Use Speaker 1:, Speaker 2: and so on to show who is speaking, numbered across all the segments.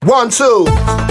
Speaker 1: One, two.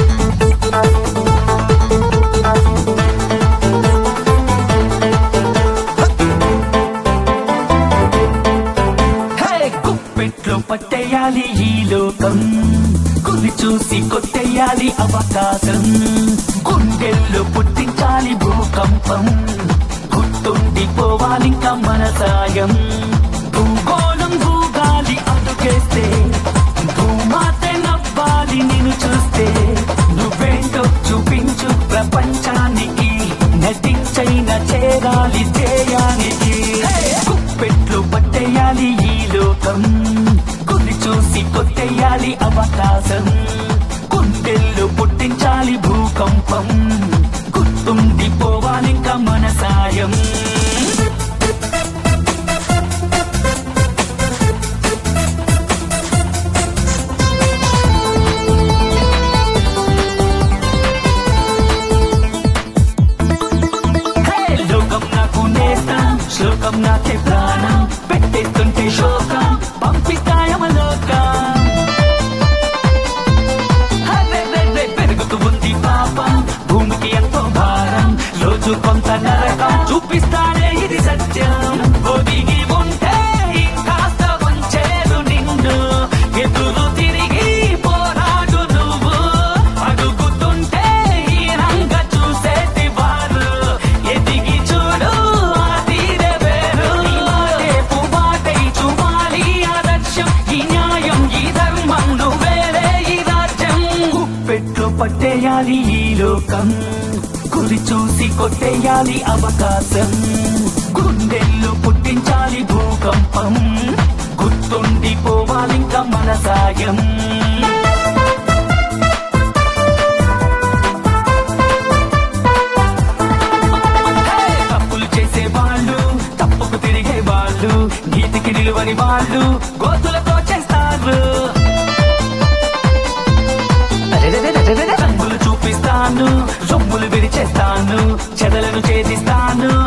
Speaker 2: హే గుప్పెట్లో పట్టేయాలి ఈ లోకం గురి చూసి కొట్టేయాలి అవకాశం గుండెల్లో పుట్టించాలి భూకంపం గుర్తుండిపోవాలింకా మన సాయం భూగోళం భూగాలి అడుగేస్తే భూమాతే నవ్వాలి నిన్ను చూస్తే నువ్వేంటో చూపించు ప్రపంచానికి నటించైన చేరాలి ధ్యేయానికి గుప్పెట్లు పట్టేయాలి ఈ లోకం గురి చూసి కొట్టేయాలి అవకాశం గుండెల్లో పుట్టించాలి భూకంపం గుర్తుండిపోవాలింకా మన సాయం హే, లోకం నాకు నేస్తం శ్లోకం నాకే ప్రాణం పెట్టేస్తుంటే శోకం పంపిస్తాయమలోకం హరే, రే, రే, పెరుగుతూ ఉంది పాపం భూమికి ఎంతో భారం రోజు కొంత నరకం చూపిస్తానే ఇది సత్యం ఒదిగి ఉంటే ఇంకాస్త వంచేరు నిన్ను ఎదురు తిరిగి పోరాడు నువ్వు అడుగుతుంటే హీనంగా చూసేటి వారు ఎదిగి చూడు ఆ తీరే వేరు నీ మాటే పువ్వాటై చూపాలి ఆదర్శం ఈ న్యాయం ఈ ధర్మం నువ్వేలే ఈ రాజ్యం గుప్పెట్లో పట్టేయాలి ఈ లోకం గురి చూసి కొట్టేయాలి అవకాశం గుండెల్లో పుట్టించాలి భూకంపం గుర్తుండిపోవాలింకా మన సాయం హే! తప్పులు చేసే వాళ్ళు తప్పుకు తిరిగే వాళ్ళు నీతికి నిలువని వాళ్ళు గోతులతో చేస్తారు రంగులు చూపిస్తాను రొమ్ములు విరిచేస్తాను చెదలను ఛేదిస్తాను